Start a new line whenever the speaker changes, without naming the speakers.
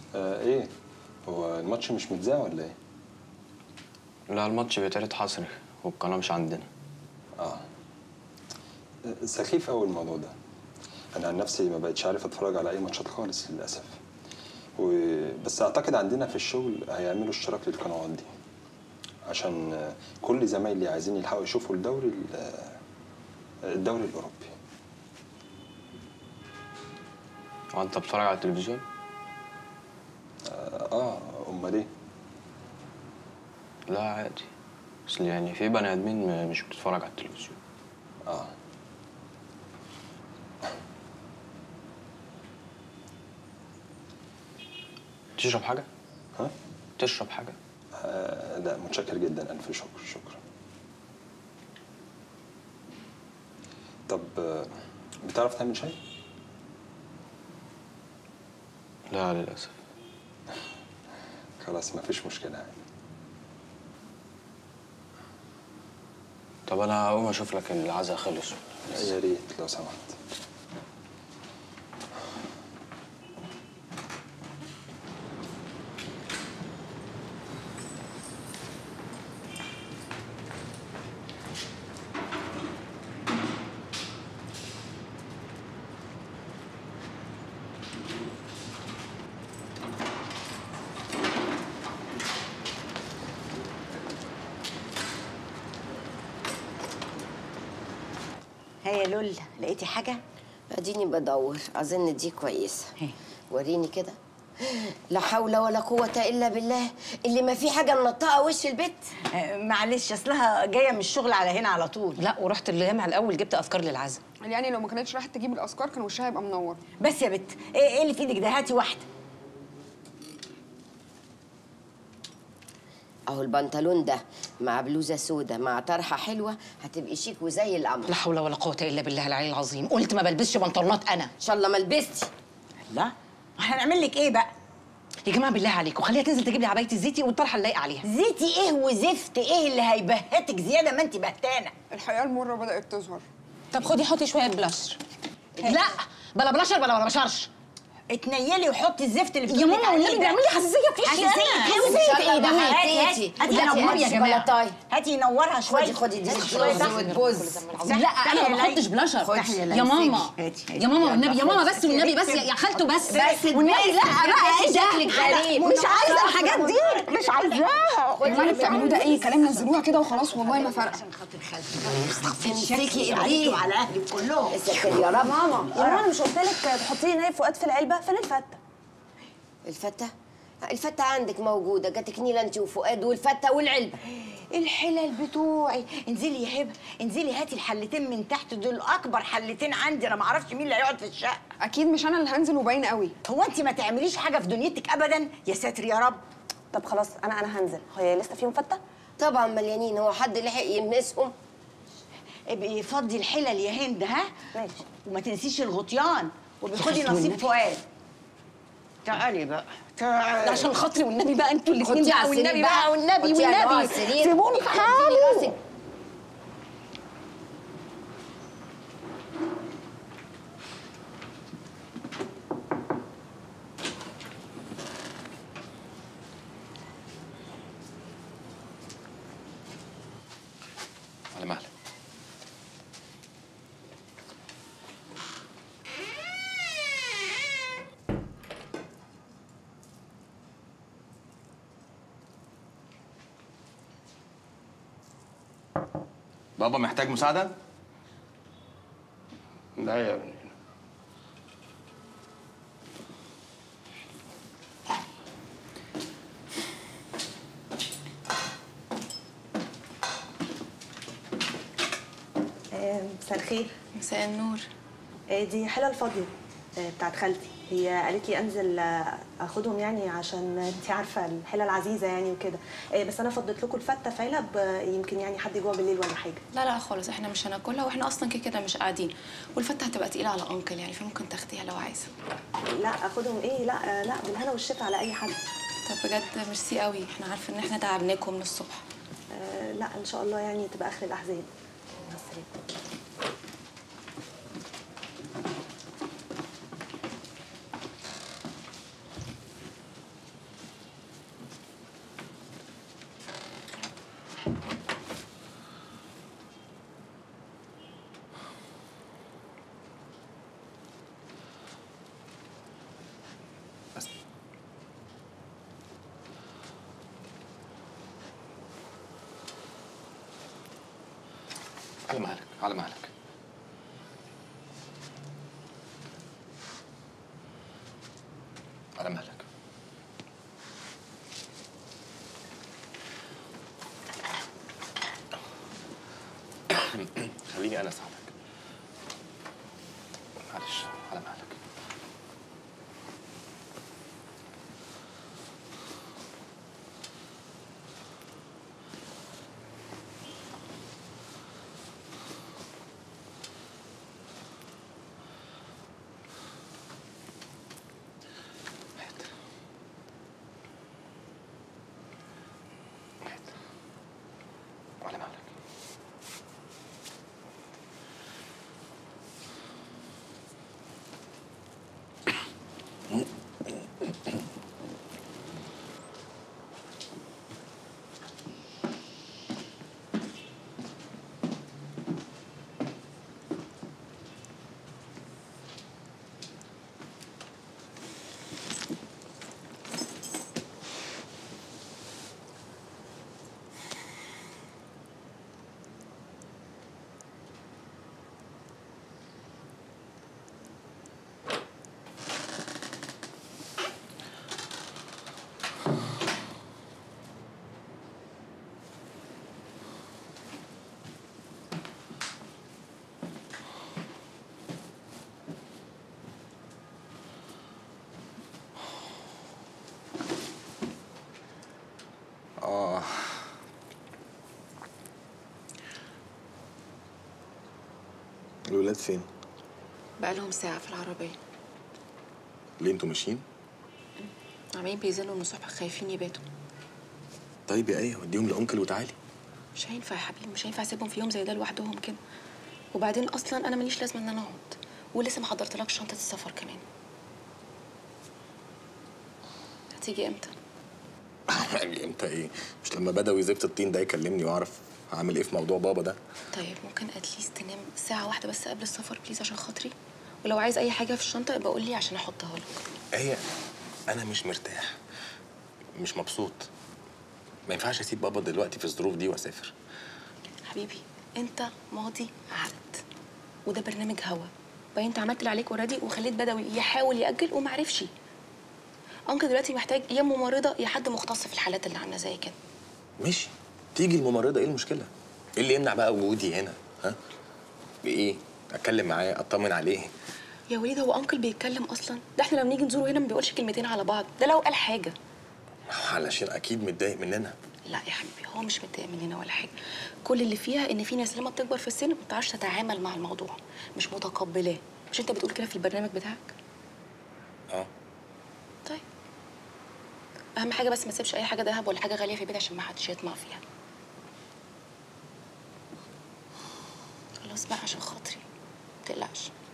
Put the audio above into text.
آه ايه هو الماتش مش متذاع ولا ايه
لا الماتش بيتعرض حصري والقناه مش عندنا
اه سخيف قوي الموضوع ده انا عن نفسي ما بقتش عارف اتفرج على اي ماتشات خالص للاسف و... بس اعتقد عندنا في الشغل هيعملوا اشتراك للقنوات دي عشان آه، كل زمايلي عايزين يلحقوا يشوفوا الدوري ال- آه، الدوري الاوروبي
هو انت بتتفرج على التلفزيون
اه امال ايه
لا عادي اصل يعني في بني ادمين م- مش بتتفرج على التلفزيون
اه
تشرب حاجه
ها
تشرب حاجه
آه لا متشكر جدا الف شكر شكرا طب آه، بتعرف تعمل شاي
لا للاسف
خلاص ما فيش مشكله يعني
طب انا هقوم اشوف لك العزا خلص
يا ريت لو سمحت
هيا يا لولا لقيتي حاجه
اديني بدور اظن دي كويسه
هي.
وريني كده لا حول ولا قوة إلا بالله اللي ما في حاجة منطقة وش البيت
آه، معلش اصلها جايه من الشغل على هنا على طول
لا ورحت الجامع الاول جبت افكار للعزم
يعني لو ما كانتش راحت تجيب الاسكار كان وشها هيبقى منور
بس يا بت ايه إيه اللي في ايدك ده هاتي واحده
أهو البنطلون ده مع بلوزة سودة مع طرحة حلوة هتبقي شيك وزي القمر
لا حول ولا قوه الا بالله العلي العظيم قلت ما بلبسش بنطلونات انا
إن شاء الله ما لبستي
لا احنا هنعمل لك ايه بقى
يا جماعه بالله عليكم خليها تنزل تجيب لي عبايه الزيتي والطرحه اللايقه عليها
زيتي ايه وزفت ايه اللي هيبهتك زياده ما انت بهتانه
الحقيقه المره بدات تظهر
طب خدي حطي شويه بلاشر لا بلا بلاشر بلا بلا بشرش
اتنيلي وحطي الزفت اللي
يا
بتقولي
ماما
عليه
والنبي
ده.
بيعمل لي حساسيه في وشي
حساسيه
أنا.
ايه
إن شاء الله
وزيت
ده
ايه ده هاتي
هيتيتي.
هاتي
لا،
هاتي
يا
نوري يا
جماعة.
جماعه
طيب.
هاتي نورها شويه
خدي خدي دي
هاتي
زيت
شويه
رز
تحت.
وتبوظ
لا انا ما بحطش بلاشر يا ماما يا ماما والنبي يا ماما بس والنبي بس يا خالته بس
بس
والنبي لا بقى
بس شكلك غريب
مش عايزه الحاجات دي مش عايزاها
اللي بتعملوه ده اي كلام نزلوها كده وخلاص والله ما فارقه
امسكي
عليك
ايديه
وعلى اهلك كلهم
يا ساتر يا رب
ماما يا ماما انا مش قلت لك تحطي لي نايف فؤاد في العلبه فين الفته
الفتة الفتة عندك موجودة جاتك نيلة انت وفؤاد والفتة والعلبة
الحلل بتوعي انزلي يا هبه انزلي هاتي الحلتين من تحت دول اكبر حلتين عندي انا ما اعرفش مين اللي هيقعد في الشقه
اكيد مش انا اللي هنزل وباين قوي
هو انت ما تعمليش حاجه في دنيتك ابدا يا ساتر يا رب
طب خلاص انا انا هنزل هي لسه فيهم فته
طبعا مليانين هو حد لحق يلمسهم
ابقي فضي الحلل يا هند ها
ماشي.
وما تنسيش الغطيان وبخدي
خدي
نصيب
والنبي.
فؤاد تعالي بقى تعالي
عشان خاطري والنبي بقى انتوا الاثنين
خدي
بقى
على السرير
والنبي بقى والنبي
خدي على
والنبي
السرير.
سيبوني في
اديني
حالي
راسك.
على مهلك بابا محتاج مساعدة؟
لا يا ابني
آه، مساء الخير
مساء النور
آه، دي حلل فاضيه آه، بتاعت خالتي هي قالت لي انزل آه، اخدهم يعني عشان انت عارفه الحلل عزيزه يعني وكده آه، بس انا فضيت لكم الفته في علب آه، يمكن يعني حد جوه بالليل ولا حاجه
لا لا خالص احنا مش هناكلها واحنا اصلا كده كده مش قاعدين والفته هتبقى تقيله على انكل يعني فممكن تاخديها لو عايزه
لا اخدهم ايه لا آه، لا بالهنا والشفا على اي حد
طب بجد ميرسي قوي احنا عارفين ان احنا تعبناكم من الصبح
آه، لا ان شاء الله يعني تبقى اخر الاحزان مع السلامه
على مهلك على مهلك على مهلك خليني انا اساعدك معلش على مهلك هات هات وعلى مهلك اه
الولاد فين؟
بقالهم ساعة في العربية
ليه انتوا ماشيين؟
عمالين بيزنوا من الصبح خايفين يباتوا
طيب يا ايه وديهم لانكل وتعالي
مش هينفع يا حبيبي مش هينفع اسيبهم في يوم زي ده لوحدهم كده وبعدين اصلا انا ماليش لازمه ان انا اقعد ولسه ما حضرتلكش شنطه السفر كمان هتيجي امتى
يعني امتى ايه؟ مش لما بدوي زفت الطين ده يكلمني واعرف هعمل ايه في موضوع بابا ده؟
طيب ممكن اتليست تنام ساعه واحده بس قبل السفر بليز عشان خاطري ولو عايز اي حاجه في الشنطه يبقى قول لي عشان احطها لك
ايه انا مش مرتاح مش مبسوط ما ينفعش اسيب بابا دلوقتي في الظروف دي واسافر
حبيبي انت ماضي عقد وده برنامج هوا باين انت عملت اللي عليك اوريدي وخليت بدوي يحاول ياجل وما عرفش انكل دلوقتي محتاج يا ممرضه يا حد مختص في الحالات اللي عامله زي كده
ماشي تيجي الممرضه ايه المشكله؟ ايه اللي يمنع بقى وجودي هنا؟ ها؟ بايه؟ اتكلم معاه اطمن عليه
يا وليد هو انكل بيتكلم اصلا ده احنا لما نيجي نزوره هنا ما بيقولش كلمتين على بعض ده لو قال حاجه
علشان اكيد متضايق مننا
لا يا حبيبي هو مش متضايق مننا ولا حاجه كل اللي فيها ان في ناس لما بتكبر في السن ما بتعرفش تتعامل مع الموضوع مش متقبلاه مش انت بتقول كده في البرنامج بتاعك
اه
طيب اهم حاجه بس ما تسيبش اي حاجه ذهب ولا حاجه غاليه في البيت عشان ما حدش يطمع فيها خلاص بقى عشان خاطري ما تقلقش